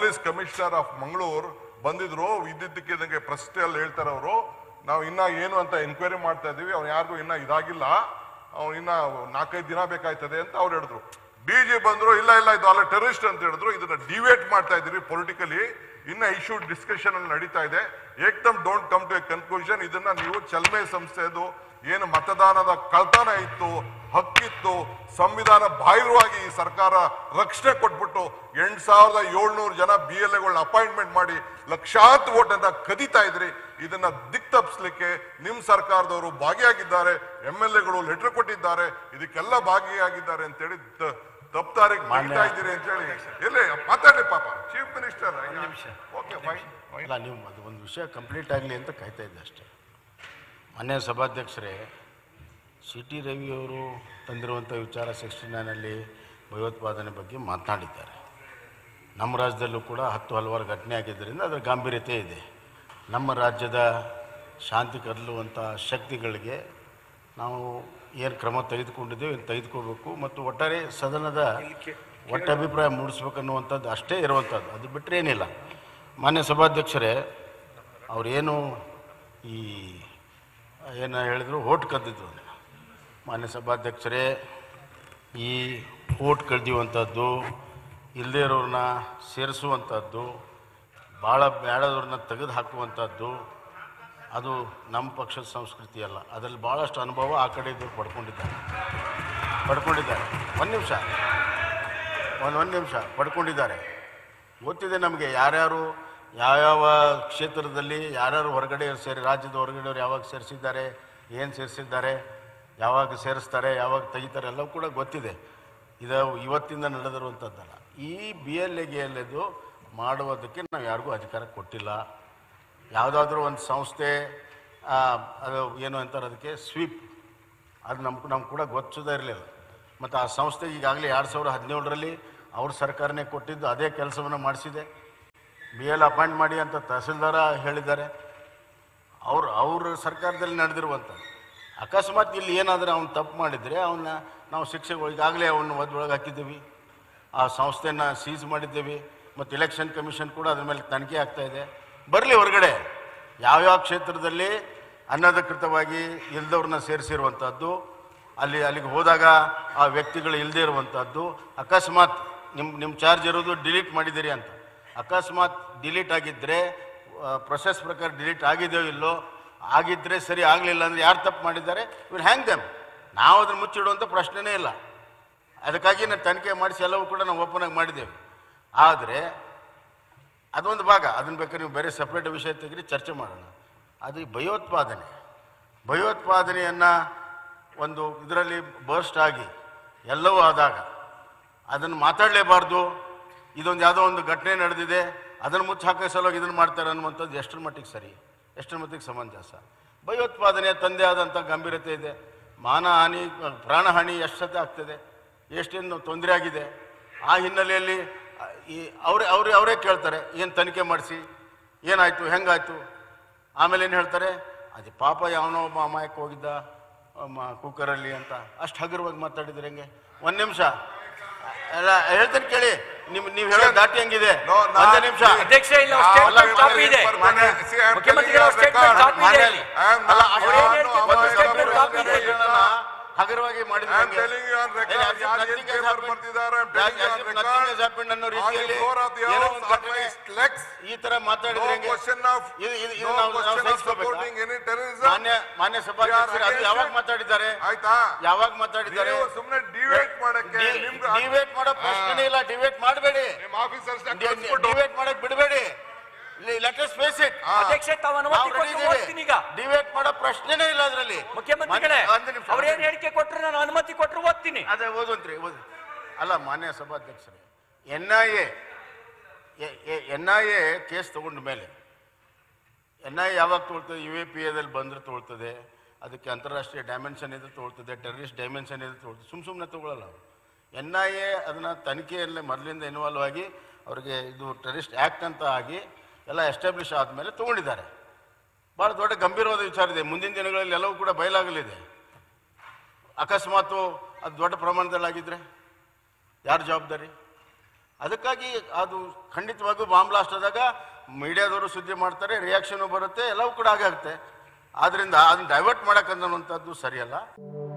Police commissioner of Mangaluru ಬಂದಿದ್ರು ಇದ್ದಿದ್ದಕ್ಕಿದ್ದಂಗೆ ಪ್ರಶ್ನೆಯಲ್ಲಿ ಹೇಳ್ತಾರೆ ಅವರು ನಾವು ಇನ್ನ ಏನು ಅಂತ ಎನ್ಕ್ವೈರಿ ಮಾಡ್ತಾ ಇದೀವಿ ಅವ್ನು ಯಾರಿಗೂ ಇನ್ನ ಇದಾಗಿಲ್ಲ ಅವ್ನು ಇನ್ನ ನಾಲ್ಕೈದು ದಿನ ಬೇಕಾಯ್ತದೆ ಅಂತ ಅವ್ರು ಹೇಳಿದ್ರು ಡಿ ಜಿ ಬಂದ್ರು ಇಲ್ಲ ಇಲ್ಲ ಇದು ಅಲ್ಲ ಟೆರರಿಸ್ಟ್ ಅಂತ ಹೇಳಿದ್ರು ಇದನ್ನ ಡಿವೇಟ್ ಮಾಡ್ತಾ ಇದೀವಿ ಪೊಲಿಟಿಕಲಿ ಇನ್ನ ಇಶ್ಯೂ ಡಿಸ್ಕಷನ್ ಅಲ್ಲಿ ನಡೀತಾ ಇದೆ ಏಕ್ದಮ್ don't come to a conclusion ಇದನ್ನ ನೀವು ಚಲ್ಮೆ ಸಂಸ್ಥೆದು ಏನು ಮತದಾನದ ಕಳ್ತನ ಇತ್ತು ಹಕ್ಕಿತ್ತು ಸಂವಿಧಾನ ಬಾಹಿರವಾಗಿ ಈ ಸರ್ಕಾರ ರಕ್ಷಣೆ ಕೊಟ್ಬಿಟ್ಟು ಎಂಟ್ ಸಾವಿರದ ಏಳ್ನೂರು ಜನ ಬಿ ಎಲ್ ಎಗಳನ್ನ ಅಪಾಯಿಂಟ್ಮೆಂಟ್ ಮಾಡಿ ಲಕ್ಷಾಂತರ ಓಟ್ ಅಂತ ಕದೀತಾ ಇದ್ರಿ ಇದನ್ನ ದಿಕ್ ತಪ್ಪಿಸ್ಲಿಕ್ಕೆ ನಿಮ್ ಸರ್ಕಾರದವರು ಭಾಗಿಯಾಗಿದ್ದಾರೆ ಎಂ ಎಲ್ ಎಗಳು ಲೆಟರ್ ಕೊಟ್ಟಿದ್ದಾರೆ ಇದಕ್ಕೆಲ್ಲ ಭಾಗಿಯಾಗಿದ್ದಾರೆ ಅಂತೇಳಿ ತ- ತಪ್ಪಾರಿಗೆ ಮಾಡ್ತಾ ಇದ್ದೀರಿ ಅಂತ ಹೇಳಿ ಎಲ್ಲಿ ಮಾತಾಡಿ ಪಾಪ ಚೀಫ್ ಮಿನಿಸ್ಟರ್ ಓಕೆ ಫೈನ್ ಅಲ್ಲ ನೀವು ಅದು ಒಂದು ವಿಷಯ ಕಂಪ್ಲೀಟ್ ಆಗಲಿ ಅಂತ ಕಾಯ್ತಾ ಇದ್ದೆ ಅಷ್ಟೇ ಮಾನ್ಯ ಸಭಾಧ್ಯಕ್ಷರೇ ಸಿ ಟಿ ರವಿಯವರು ತಂದಿರುವಂಥ ವಿಚಾರ ಸಿಕ್ಸ್ಟಿ ನೈನಲ್ಲಿ ಭಯೋತ್ಪಾದನೆ ಬಗ್ಗೆ ಮಾತನಾಡಿದ್ದಾರೆ ನಮ್ಮ ರಾಜ್ಯದಲ್ಲೂ ಕೂಡ ಹತ್ತು ಹಲವಾರು ಘಟನೆ ಆಗಿದ್ದರಿಂದ ಅದರ ಗಾಂಭೀರ್ಯತೆ ಇದೆ ನಮ್ಮ ರಾಜ್ಯದ ಶಾಂತಿ ಕದಲುವಂಥ ಶಕ್ತಿಗಳಿಗೆ ನಾವು ಏನು ಕ್ರಮ ತೆಗೆದುಕೊಂಡಿದ್ದೇವೆ ಏನು ತೆಗೆದುಕೋಬೇಕು ಮತ್ತು ಒಟ್ಟಾರೆ ಸದನದ ಒಟ್ಟ ಅಭಿಪ್ರಾಯ ಮೂಡಿಸ್ಬೇಕನ್ನುವಂಥದ್ದು ಅಷ್ಟೇ ಇರುವಂಥದ್ದು ಅದು ಬಿಟ್ಟರೆ ಏನಿಲ್ಲ ಮಾನ್ಯ ಸಭಾಧ್ಯಕ್ಷರೇ ಅವರೇನು ಈ ಏನು ಹೇಳಿದ್ರು ಓಟ್ ಕದ್ದಿದ್ರು ಅಂತ. ಮಾನ್ಯ ಸಭಾಧ್ಯಕ್ಷರೇ ಈ ಓಟ್ ಕಳ್ದಿಯುವಂಥದ್ದು ಇಲ್ಲದೇ ಇರೋರನ್ನ ಸೇರಿಸುವಂಥದ್ದು ಭಾಳ ಬೇಡದವ್ರನ್ನ ತೆಗೆದು ಹಾಕುವಂಥದ್ದು ಅದು ನಮ್ಮ ಪಕ್ಷದ ಸಂಸ್ಕೃತಿ ಅಲ್ಲ ಅದರಲ್ಲಿ ಭಾಳಷ್ಟು ಅನುಭವ ಆ ಕಡೆ ಇದ್ದವ್ರು ಪಡ್ಕೊಂಡಿದ್ದಾರೆ ಪಡ್ಕೊಂಡಿದ್ದಾರೆ ಒಂದು ನಿಮಿಷ ಒಂದು ಒಂದು ನಿಮಿಷ ಪಡ್ಕೊಂಡಿದ್ದಾರೆ ಗೊತ್ತಿದೆ ನಮಗೆ ಯಾರ್ಯಾರು ಯಾವ್ಯಾವ ಕ್ಷೇತ್ರದಲ್ಲಿ ಯಾರ್ಯಾರು ಹೊರಗಡೆ ಸೇರಿ ರಾಜ್ಯದ ಹೊರಗಡೆಯವ್ರು ಯಾವಾಗ ಸೇರಿಸಿದ್ದಾರೆ ಏನು ಸೇರಿಸಿದ್ದಾರೆ ಯಾವಾಗ ಸೇರಿಸ್ತಾರೆ ಯಾವಾಗ ತೆಗಿತಾರೆ ಎಲ್ಲವೂ ಕೂಡ ಗೊತ್ತಿದೆ ಇದು ಇವತ್ತಿಂದ ನಡೆದಿರುವಂಥದ್ದಲ್ಲ ಈ ಬಿ ಎಲ್ ಎಗೆ ಎಲ್ಲದು ಮಾಡುವುದಕ್ಕೆ ನಾವು ಯಾರಿಗೂ ಅಧಿಕಾರ ಕೊಟ್ಟಿಲ್ಲ ಯಾವುದಾದ್ರೂ ಒಂದು ಸಂಸ್ಥೆ ಆ, ಅದು ಏನು ಅಂತಾರೆ ಅದಕ್ಕೆ ಸ್ವೀಪ್ ಅದು ನಮ್ಗೆ ನಮ್ಗೆ ಕೂಡ ಗೊತ್ತಿದೆ ಇರಲಿಲ್ಲ ಮತ್ತು ಆ ಸಂಸ್ಥೆಗೆ ಈಗಾಗಲೇ ಎರಡು ಸಾವಿರದ ಹದಿನೇಳರಲ್ಲಿ ಅವ್ರ ಸರ್ಕಾರನೇ ಕೊಟ್ಟಿದ್ದು ಅದೇ ಕೆಲಸವನ್ನು ಮಾಡಿಸಿದೆ ಬಿ ಎಲ್ ಅಪಾಯಿಂಟ್ ಮಾಡಿ ಅಂತ ತಹಸೀಲ್ದಾರ ಹೇಳಿದ್ದಾರೆ ಅವ್ರು ಅವ್ರ ಸರ್ಕಾರದಲ್ಲಿ ನಡೆದಿರುವಂಥದ್ದು ಅಕಸ್ಮಾತ್ ಇಲ್ಲಿ ಏನಾದರೂ ಅವ್ನು ತಪ್ಪು ಮಾಡಿದರೆ ಅವನ್ನ ನಾವು ಶಿಕ್ಷೆ ಈಗಾಗಲೇ ಅವನ್ನ ಒಳಗೆ ಹಾಕಿದ್ದೀವಿ ಆ ಸಂಸ್ಥೆನ ಸೀಸ್ ಮಾಡಿದ್ದೀವಿ ಮತ್ತು ಇಲೆಕ್ಷನ್ ಕಮಿಷನ್ ಕೂಡ ಅದ್ರ ಮೇಲೆ ತನಿಖೆ ಆಗ್ತಾ ಇದೆ ಬರಲಿ ಹೊರಗಡೆ ಯಾವ್ಯಾವ ಕ್ಷೇತ್ರದಲ್ಲಿ ಅನಧಿಕೃತವಾಗಿ ಇಲ್ದವ್ರನ್ನ ಸೇರಿಸಿರುವಂಥದ್ದು ಅಲ್ಲಿ ಅಲ್ಲಿಗೆ ಹೋದಾಗ ಆ ವ್ಯಕ್ತಿಗಳು ಇಲ್ಲದೇ ಇರುವಂಥದ್ದು ಅಕಸ್ಮಾತ್ ನಿಮ್ಮ ನಿಮ್ಮ ಚಾರ್ಜ್ ಇರೋದು ಡಿಲೀಟ್ ಮಾಡಿದ್ದೀರಿ ಅಂತ ಅಕಸ್ಮಾತ್ ಡಿಲೀಟ್ ಆಗಿದ್ದರೆ ಪ್ರೊಸೆಸ್ ಪ್ರಕಾರ ಡಿಲೀಟ್ ಆಗಿದೆಯೋ ಇಲ್ಲೋ ಆಗಿದ್ದರೆ ಸರಿ ಆಗಲಿಲ್ಲ ಅಂದರೆ ಯಾರು ತಪ್ಪು ಮಾಡಿದ್ದಾರೆ ಇವ್ರು ಹ್ಯಾಂಗ್ ದೆಮ್ ನಾವು ಅದನ್ನು ಮುಚ್ಚಿಡುವಂಥ ಪ್ರಶ್ನೆನೇ ಇಲ್ಲ ಅದಕ್ಕಾಗಿ ನಾವು ತನಿಖೆ ಮಾಡಿಸಿ ಎಲ್ಲವೂ ಕೂಡ ನಾವು ಓಪನ್ ಆಗಿ ಮಾಡಿದ್ದೇವೆ ಆದರೆ ಅದೊಂದು ಭಾಗ ಅದನ್ನ ಬೇಕಾದ್ರೆ ನೀವು ಬೇರೆ ಸಪ್ರೇಟ್ ವಿಷಯ ತೆಗೆದು ಚರ್ಚೆ ಮಾಡೋಣ ಅದು ಈ ಭಯೋತ್ಪಾದನೆ ಭಯೋತ್ಪಾದನೆಯನ್ನು ಒಂದು ಇದರಲ್ಲಿ ಬರ್ಸ್ಟ್ ಆಗಿ ಎಲ್ಲವೂ ಆದಾಗ ಅದನ್ನು ಮಾತಾಡಲೇಬಾರ್ದು ಇದೊಂದು ಯಾವುದೋ ಒಂದು ಘಟನೆ ನಡೆದಿದೆ ಅದನ್ನು ಮುಚ್ಚಿ ಹಾಕೋ ಸಲುವಾಗಿ ಇದನ್ನು ಮಾಡ್ತಾರೆ ಅನ್ನುವಂಥದ್ದು ಎಷ್ಟರ ಮಟ್ಟಿಗೆ ಸರಿ ಎಷ್ಟರ ಮಟ್ಟಿಗೆ ಸಮಂಜಸ ಭಯೋತ್ಪಾದನೆಯ ತಂದೆ ಆದಂಥ ಗಂಭೀರತೆ ಇದೆ ಮಾನಹಾನಿ ಪ್ರಾಣಹಾನಿ ಎಷ್ಟು ಸತಿ ಆಗ್ತದೆ ಎಷ್ಟೇನು ತೊಂದರೆ ಆಗಿದೆ ಆ ಹಿನ್ನೆಲೆಯಲ್ಲಿ ಆ, ಈ ಅವರೇ ಅವರೇ ಅವರೇ ಕೇಳ್ತಾರೆ ಏನು ತನಿಖೆ ಮಾಡಿಸಿ ಏನಾಯಿತು ಹೆಂಗಾಯ್ತು ಆಮೇಲೆ ಏನು ಹೇಳ್ತಾರೆ ಅದು ಪಾಪ ಯಾವನೋ ಒಬ್ಬ ಅಮಾಯಕ ಹೋಗಿದ್ದ ಮ- ಕುಕ್ಕರಲ್ಲಿ ಅಂತ ಅಷ್ಟು ಹಗುರವಾಗಿ ಮಾತಾಡಿದ್ರೆ ಹೆಂಗೆ ಒಂದು ನಿಮಿಷ ಅಲ್ಲ ಹೇಳ್ತೇನೆ ಕೇಳಿ ನಿಮ್ ನೀವು ಹೇಳೋ ದಾಟಿ ಹೆಂಗಿದೆ No, ನಾ- ಒಂದೇ ನಿಮಿಷ ಅಧ್ಯಕ್ಷ ಇಲ್ಲ ಅಲ್ಲ, ಸ್ಟೇಟ್ಮೆಂಟ್ ಅಲ್ಲ, ಕಾಪಿ ಇದೆ ಮಾನ್ಯ- see, I am ಮುಖ್ಯಮಂತ್ರಿಗಳ telling you on statement record. Copy ಇದೆ ಇಲ್ಲಿ. I am ಅಲ್ಲ, not- ಅವ್ರು ನಾನು ಏನ್ ಹೇಳ್ತಿದ್ರು ಅಮಾಯಕ ಒಂದು statement ಪುರುಷ ಕಾಪಿ ಇದೆ. ಇಲ್ಲ. ಹಗುರವಾಗಿ ಮಾಡಿದ್ರೆ I am ಹೆಂಗೆ? telling you on record. ಏನ್ as if ಯಾರು ಏನ್ nothing has paper happened. ಬರ್ದಿದ್ದಾರೆ, I am telling you As on if record. nothing has happened ಅನ್ನೋ On the ರೀತಿಯಲ್ಲಿ floor of the ಏನೋ house, ಒಂದು on ಘಟನೆ my legs. ಈ ತರ ಮಾತಾಡಿದ್ರೆ No ಹೆಂಗೆ? question of, ಇದು ಇದು ಇದು no ನಾವು ನಾವು question of ಸಹಿಸ್ಕೋಬೇಕಾ? supporting any terrorism. ಮಾನ್ಯ ಮಾನ್ಯ ಸಭಾಧ್ಯಕ್ಷರು ಅದು against ಯಾವಾಗ it. ಮಾತಾಡಿದ್ದಾರೆ ಆಯ್ತಾ ಯಾವಾಗ ಮಾತಾಡಿದ್ದಾರೆ ನೀವು ಸುಮ್ಮನೆ ಡಿವೇಟ್ ಮಾಡಕ್ಕೆ ನಿಮ್ಗೆ ಡಿವೇಟ್ ಮಾಡೋ ಪ್ರಶ್ನೆ ಇಲ್ಲ ಡಿವೇಟ್ ಮಾಡಬೇಡಿ ನಿಮ್ಮ ಆಫೀಸರ್ಸ್ ಡಿವೇಟ್ ಮಾಡಕ್ ಬಿಡಬೇಡಿ ಲೆಟ್ ಅಸ್ ಫೇಸ್ ಇಟ್ ಅಧ್ಯಕ್ಷ ತಾವು ಅನುಮತಿ ಕೊಟ್ಟು ಓದ್ತೀನಿ ಈಗ ಡಿವೇಟ್ ಮಾಡೋ ಪ್ರಶ್ನೆನೇ ಇಲ್ಲ ಅದರಲ್ಲಿ ಮುಖ್ಯಮಂತ್ರಿಗಳೇ ಒಂದು ನಿಮಿಷ ಅವ್ರೇನ್ ಹೇಳಿಕೆ ಕೊಟ್ರು ನಾನು ಅನುಮತಿ ಕೊಟ್ರು ಓದ್ತೀನಿ ಅದೇ ಓದುವಂತ್ರಿ ಓದಿ ಅಲ್ಲ ಮಾನ್ಯ ಸಭಾಧ್ಯಕ್ಷರೇ N I A N I A case ತಗೊಂಡ ಮೇಲೆ ಎನ್ ಐ ಯಾವಾಗ ತೊಗೊಳ್ತದೆ ಯು ಎ ಪಿ ಎದಲ್ಲಿ ಬಂದ್ರೆ ತೊಗೊಳ್ತದೆ ಅದಕ್ಕೆ ಅಂತಾರಾಷ್ಟ್ರೀಯ ಡೈಮೆನ್ಷನ್ ಇದ್ರೆ ತೊಗೊಳ್ತದೆ ಟೆರರಿಸ್ಟ್ ಡೈಮೆನ್ಷನ್ ಇದ್ರೆ ತೊಗೊಳ್ತದೆ ಸುಮ್ಮ ಸುಮ್ಮನೆ ತೊಗೊಳ್ಳಲ್ಲ ಅವರು ಎನ್ ಐ ಎ ಅದನ್ನು ತನಿಖೆಯಲ್ಲೇ ಮೊದಲಿಂದ ಇನ್ವಾಲ್ವ್ ಆಗಿ ಅವರಿಗೆ ಇದು ಟೆರರಿಸ್ಟ್ ಆ್ಯಕ್ಟ್ ಅಂತ ಆಗಿ ಎಲ್ಲ ಎಸ್ಟಾಬ್ಲಿಷ್ ಆದಮೇಲೆ ತೊಗೊಂಡಿದ್ದಾರೆ ಭಾಳ ದೊಡ್ಡ ಗಂಭೀರವಾದ ವಿಚಾರ ಇದೆ ಮುಂದಿನ ದಿನಗಳಲ್ಲಿ ಎಲ್ಲವೂ ಕೂಡ ಬಯಲಾಗಲಿದೆ ಅಕಸ್ಮಾತು ಅದು ದೊಡ್ಡ ಪ್ರಮಾಣದಲ್ಲಿ ಆಗಿದ್ರೆ ಯಾರು ಜವಾಬ್ದಾರಿ ಅದಕ್ಕಾಗಿ ಅದು ಖಂಡಿತವಾಗೂ ಬಾಂಬ್ ಬ್ಲಾಸ್ಟ್ ಆದಾಗ ಮೀಡಿಯಾದವರು ಸುದ್ದಿ ಮಾಡ್ತಾರೆ ರಿಯಾಕ್ಷನು ಬರುತ್ತೆ ಎಲ್ಲವೂ ಕೂಡ ಆಗುತ್ತೆ ಆದ್ರಿಂದ ಅದನ್ನ ಡೈವರ್ಟ್ ಮಾಡೋಕ್ಕನ್ನೋಂಥದ್ದು ಸರಿಯಲ್ಲ